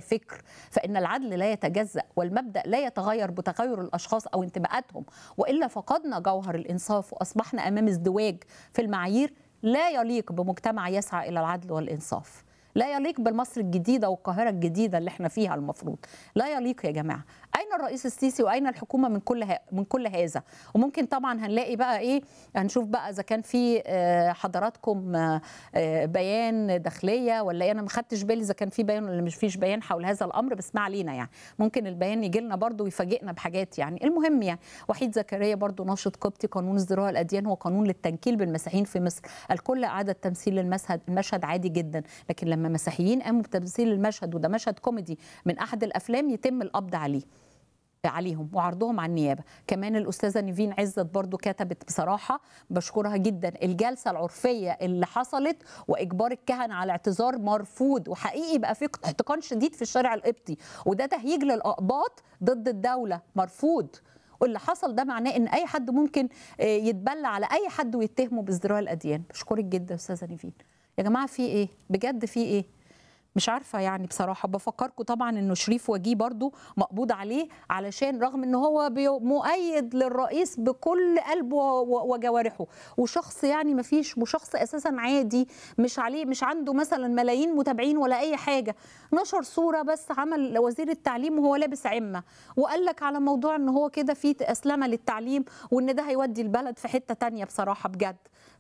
الفكر فإن العدل لا يتجزأ والمبدأ لا يتغير بتغير الأشخاص أو انتماءاتهم وإلا فقدنا جوهر الإنصاف وأصبحنا أمام ازدواج في المعايير لا يليق بمجتمع يسعى إلى العدل والإنصاف لا يليق بالمصر الجديدة والقاهرة الجديدة اللي احنا فيها المفروض لا يليق يا جماعة أين الرئيس السيسي وأين الحكومة من كل ها من كل هذا وممكن طبعا هنلاقي بقى إيه هنشوف بقى إذا كان في حضراتكم بيان داخلية ولا إيه أنا ما خدتش بالي إذا كان في بيان ولا مش فيش بيان حول هذا الأمر بس ما علينا يعني ممكن البيان يجي لنا برضه ويفاجئنا بحاجات يعني المهم يعني وحيد زكريا برضه ناشط قبطي قانون ازدراء الأديان هو قانون للتنكيل بالمسيحيين في مصر الكل أعاد تمثيل المشهد المشهد عادي جدا لكن لما مسيحيين قاموا بتمثيل المشهد وده مشهد كوميدي من احد الافلام يتم القبض عليه عليهم وعرضهم على النيابه كمان الاستاذه نيفين عزت برضو كتبت بصراحه بشكرها جدا الجلسه العرفيه اللي حصلت واجبار الكهنه على اعتذار مرفوض وحقيقي بقى في احتقان شديد في الشارع القبطي وده تهييج للاقباط ضد الدوله مرفوض واللي حصل ده معناه ان اي حد ممكن يتبلى على اي حد ويتهمه بازدراء الاديان بشكرك جدا استاذه نيفين يا جماعه في ايه بجد في ايه مش عارفه يعني بصراحه بفكركم طبعا انه شريف وجيه برضو مقبوض عليه علشان رغم ان هو مؤيد للرئيس بكل قلبه وجوارحه وشخص يعني ما فيش وشخص اساسا عادي مش عليه مش عنده مثلا ملايين متابعين ولا اي حاجه نشر صوره بس عمل وزير التعليم وهو لابس عمه وقال لك على موضوع ان هو كده في اسلمه للتعليم وان ده هيودي البلد في حته تانية بصراحه بجد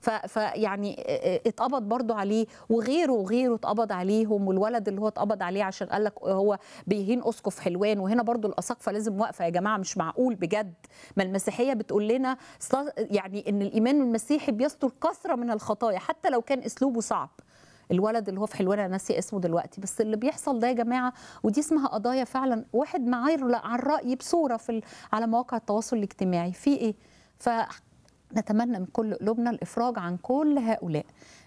فيعني اتقبض برضو عليه وغيره وغيره اتقبض عليهم والولد اللي هو اتقبض عليه عشان قال لك هو بيهين اسقف حلوان وهنا برضو الاساقفه لازم واقفه يا جماعه مش معقول بجد ما المسيحيه بتقول لنا يعني ان الايمان المسيحي بيستر كثره من الخطايا حتى لو كان اسلوبه صعب الولد اللي هو في حلوان انا ناسيه اسمه دلوقتي بس اللي بيحصل ده يا جماعه ودي اسمها قضايا فعلا واحد معاير عن راي بصوره في على مواقع التواصل الاجتماعي في ايه ف نتمنى من كل قلوبنا الافراج عن كل هؤلاء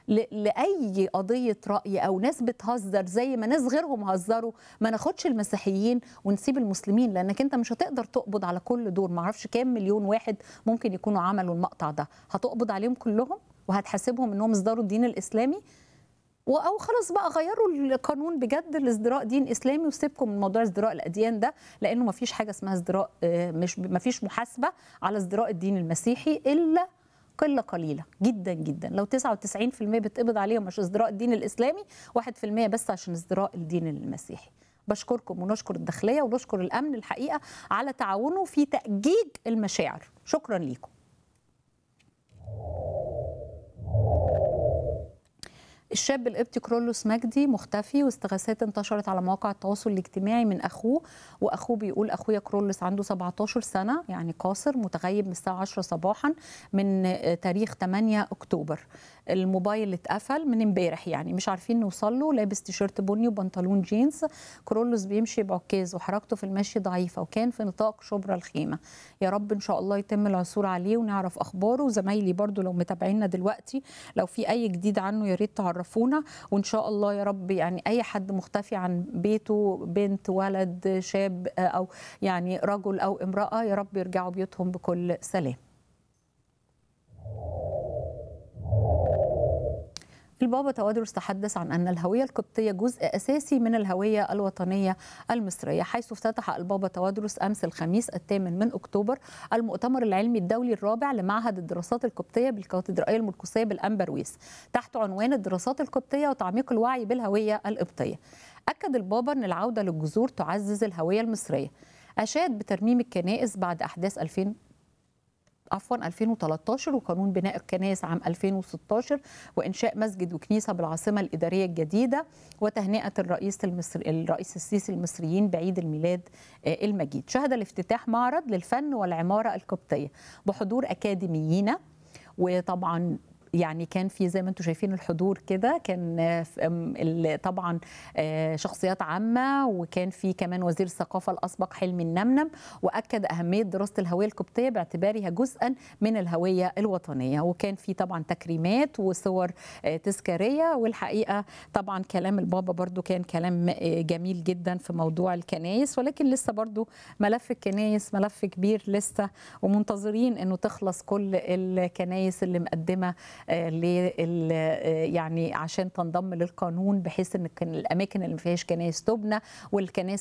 لاي قضيه راي او ناس بتهزر زي ما ناس غيرهم هزروا ما ناخدش المسيحيين ونسيب المسلمين لانك انت مش هتقدر تقبض على كل دول ما اعرفش كام مليون واحد ممكن يكونوا عملوا المقطع ده هتقبض عليهم كلهم وهتحاسبهم انهم اصدروا الدين الاسلامي او خلاص بقى غيروا القانون بجد لازدراء دين اسلامي وسيبكم من موضوع ازدراء الاديان ده لانه ما فيش حاجه اسمها ازدراء مش ما فيش محاسبه على ازدراء الدين المسيحي الا قله قليله جدا جدا لو 99% بتقبض عليهم مش ازدراء الدين الاسلامي 1% بس عشان ازدراء الدين المسيحي بشكركم ونشكر الداخليه ونشكر الامن الحقيقه على تعاونه في تاجيج المشاعر شكرا ليكم الشاب القبطي كرولوس مجدي مختفي واستغاثات انتشرت على مواقع التواصل الاجتماعي من اخوه واخوه بيقول اخويا كرولوس عنده 17 سنه يعني قاصر متغيب من الساعه 10 صباحا من تاريخ 8 اكتوبر الموبايل اتقفل من امبارح يعني مش عارفين نوصل له لابس تيشيرت بني وبنطلون جينز كرولوس بيمشي بعكاز وحركته في المشي ضعيفه وكان في نطاق شبرا الخيمه يا رب ان شاء الله يتم العثور عليه ونعرف اخباره وزمايلي برضو لو متابعينا دلوقتي لو في اي جديد عنه يا ريت تعرفونا وان شاء الله يا رب يعني اي حد مختفي عن بيته بنت ولد شاب او يعني رجل او امراه يا رب يرجعوا بيوتهم بكل سلام البابا توادرس تحدث عن أن الهوية القبطية جزء أساسي من الهوية الوطنية المصرية حيث افتتح البابا توادرس أمس الخميس الثامن من أكتوبر المؤتمر العلمي الدولي الرابع لمعهد الدراسات القبطية بالكاتدرائية المركزية بالأنبرويس تحت عنوان الدراسات القبطية وتعميق الوعي بالهوية القبطية أكد البابا أن العودة للجذور تعزز الهوية المصرية أشاد بترميم الكنائس بعد أحداث 2000 عفوا 2013 وقانون بناء الكنائس عام 2016 وانشاء مسجد وكنيسه بالعاصمه الاداريه الجديده وتهنئه الرئيس المصري الرئيس السيسي المصريين بعيد الميلاد المجيد. شهد الافتتاح معرض للفن والعماره القبطيه بحضور اكاديميين وطبعا يعني كان في زي ما انتم شايفين الحضور كده كان طبعا شخصيات عامه وكان في كمان وزير الثقافه الاسبق حلمي النمنم واكد اهميه دراسه الهويه القبطيه باعتبارها جزءا من الهويه الوطنيه وكان في طبعا تكريمات وصور تذكاريه والحقيقه طبعا كلام البابا برضو كان كلام جميل جدا في موضوع الكنايس ولكن لسه برضو ملف الكنايس ملف كبير لسه ومنتظرين انه تخلص كل الكنايس اللي مقدمه يعني عشان تنضم للقانون بحيث ان الاماكن اللي ما فيهاش كنائس تبنى والكنائس